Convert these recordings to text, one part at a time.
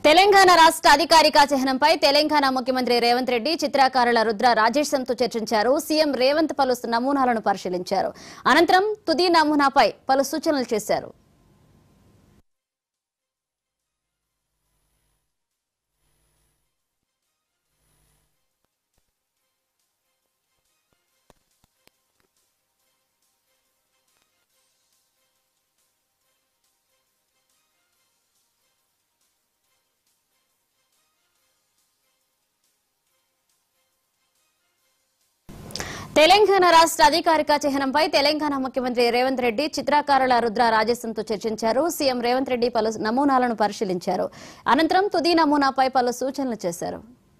తెలంగాణ రాష్ట్ర అధికారిక చిహ్నంపై తెలంగాణ ముఖ్యమంత్రి రేవంత్ రెడ్డి చిత్రకారుల రుద్ర రాజేశంతో చర్చించారు సీఎం రేవంత్ పలు నమూనాలను పరిశీలించారు అనంతరం తుది నమూనాపై పలు సూచనలు చేశారు తెలంగాణ రాష్ట్ర అధికారిక చిహ్నంపై తెలంగాణ ముఖ్యమంత్రి రేవంత్ రెడ్డి చిత్రకారుల రుద్ర రాజేశంతో చర్చించారు సీఎం రేవంత్ రెడ్డి పలు నమూనాలను పరిశీలించారు అనంతరం తుది నమూనాపై పలు సూచనలు చేశారు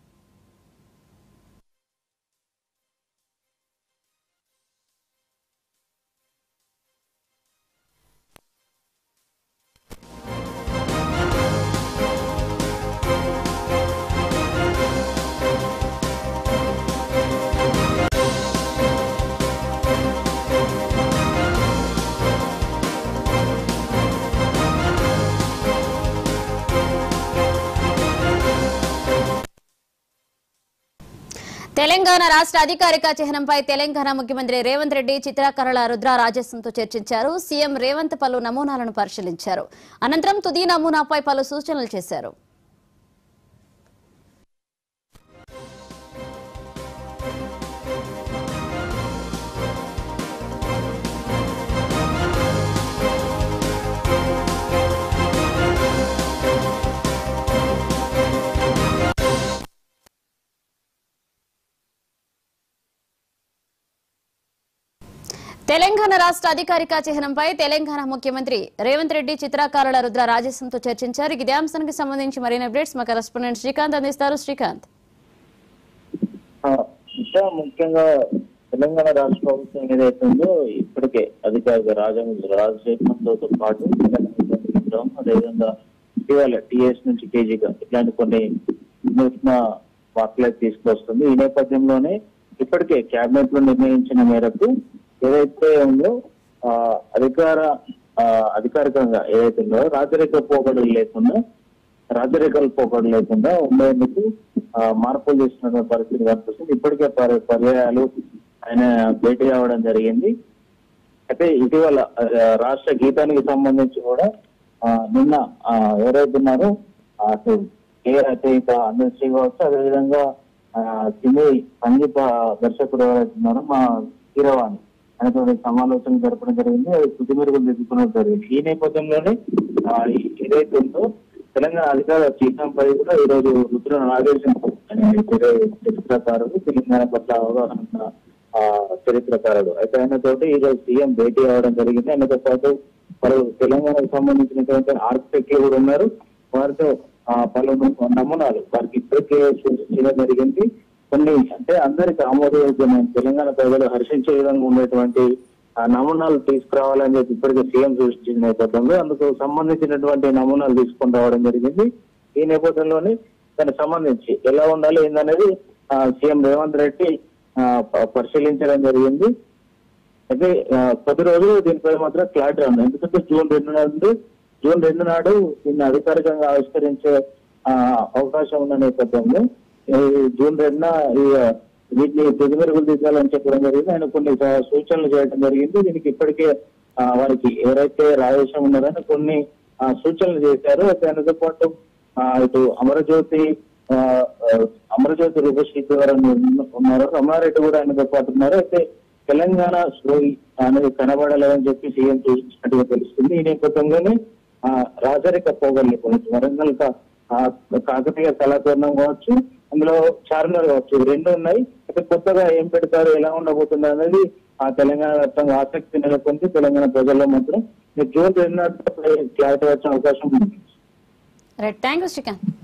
తెలంగాణ రాష్ట్ర అధికారిక చిహ్నంపై తెలంగాణ ముఖ్యమంత్రి రేవంత్ రెడ్డి చిత్రకళ రుద్ర రాజస్వంతో చర్చించారు సీఎం రేవంత్ పలు నమూనాలను పరిశీలించారు అనంతరం తుది నమూనాపై పలు సూచనలు చేశారు తెలంగాణ రాష్ట్ర అధికారిక చిహ్నంపై తెలంగాణ ముఖ్యమంత్రి రేవంత్ రెడ్డి చిత్రకారుల రుద్ర రాజస్వంతో చర్చించారు ఇదే అంశానికి సంబంధించి మరిన్ని అప్డేట్స్ మా కరెస్పాండెంట్ శ్రీకాంత్ అందిస్తారు శ్రీకాంత్ ఆ, ఇంకా ముఖ్యంగా తెలంగాణ రాష్ట్ర ప్రభుత్వం ఏదైతే ఉందో ఇప్పటికే అధికారిక రాజ రాజశేఖరంతో పాటు విగ్రహం అదేవిధంగా ఇటీవల టిఎస్ నుంచి కేజీగా ఇట్లాంటి కొన్ని నూతన మార్పులకు తీసుకొస్తుంది ఈ నేపథ్యంలోనే ఇప్పటికే కేబినెట్ లో నిర్ణయించిన మేరకు ఏదైతే ఉందో ఆ, అధికార ఆ, అధికారికంగా ఏదైతే ఉందో రాజరిక పోకడలు లేకుండా రాజరికాల పోకడలు లేకుండా ఉండేందుకు ఆ, మార్పులు చేస్తున్న పరిస్థితి కనిపిస్తుంది ఇప్పటికే పరి- పర్యాయాలు ఆయన భేటీ అవ్వడం జరిగింది అయితే ఇటీవల ఆ, రాష్ట్ర గీతానికి సంబంధించి కూడా ఆ, నిన్న ఆ, ఎవరైతే ఉన్నారో ఆ, అటు ఏ రచయిత అందరి శ్రీ కావచ్చు అదేవిధంగా ఆ, సినీ సంగీత దర్శకుడు ఎవరైతే ఉన్నారో మా కీరవాణి ఆయనతో సమాలోచన జరపడం జరిగింది అది తుది మెరుగులు దిద్దుకోవడం జరిగింది ఈ నేపథ్యంలోనే ఆ, ఈ- ఏదైతే ఉందో తెలంగాణ అధికార చిహ్నంపై కూడా ఈ రోజు రుద్ర నాగేశం అనే చరిత్రకారుడు తెలంగాణ పట్ల అవగాహన ఉన్న, ఆ, చరిత్రకారుడు అయితే ఆయనతోటి ఈ రోజు సీఎం భేటీ అవ్వడం జరిగింది ఆయనతో పాటు పలు తెలంగాణకు సంబంధించినటువంటి ఆర్కిటెక్ట్లు కూడా ఉన్నారు వారితో ఆ, పలు నమూనాలు వారికి ఇప్పటికే సూచించడం జరిగింది కొన్ని అంటే అందరికి ఆమోదయోగ్యమైన తెలంగాణ ప్రజలు హర్షించే విధంగా ఉండేటువంటి ఆ నమూనాలు తీసుకురావాలని చెప్పి ఇప్పటికే సీఎం సూచించిన నేపథ్యంలో అందుకు సంబంధించినటువంటి నమూనాలు తీసుకొని రావడం జరిగింది ఈ నేపథ్యంలోనే దానికి సంబంధించి ఎలా ఉండాలి ఏందనేది ఆ, సీఎం రేవంత్ రెడ్డి ఆ, ప- పరిశీలించడం జరిగింది అయితే ఆ, కొద్ది రోజులు దీనిపై మాత్రం క్లారిటీ ఉంది ఎందుకంటే జూన్ రెండు నాడు జూన్ రెండు నాడు దీన్ని అధికారికంగా ఆవిష్కరించే ఆ, అవకాశం ఉన్న నేపథ్యంలో ఈ జూన్ రెండున ఈ ఆ, వీటిని తుది మెరుగులు దిద్దాలని చెప్పడం జరిగింది ఆయన కొన్ని స- సూచనలు చేయడం జరిగింది దీనికి ఇప్పటికే ఆ, వారికి ఎవరైతే రాజేశం ఉన్నారో ఆయన కొన్ని ఆ, సూచనలు చేశారు దానితో పాటు ఆ, ఇటు అమరజ్యోతి ఆ, ఆ, అమరజ్యోతి రూపశ్రీ గారు ఉన్నారు రమణారెడ్డి కూడా ఆయనతో పాటు ఉన్నారు అయితే తెలంగాణ స్టోరీ అనేది కనబడలేదని చెప్పి సీఎం సూచించినట్టుగా తెలుస్తుంది ఈ నేపథ్యంలోనే ఆ, రాజరిక పోగొల్లి గురించి వరంగల్ కా- ఆ, కాకతీయ కళాతోరణం కావచ్చు అందులో చార్మినార్ కావచ్చు ఇవి రెండు ఉన్నాయి అయితే కొత్తగా ఏం పెడతారు ఎలా ఉండబోతుంది అనేది ఆ తెలంగాణ వ్యాప్తంగా ఆసక్తి నెలకొంది తెలంగాణ ప్రజల్లో మాత్రం ఈ జూన్ రెండు క్లారిటీ వచ్చే అవకాశం ఉంది రైట్ థ్యాంక్ యూ శ్రీకాంత్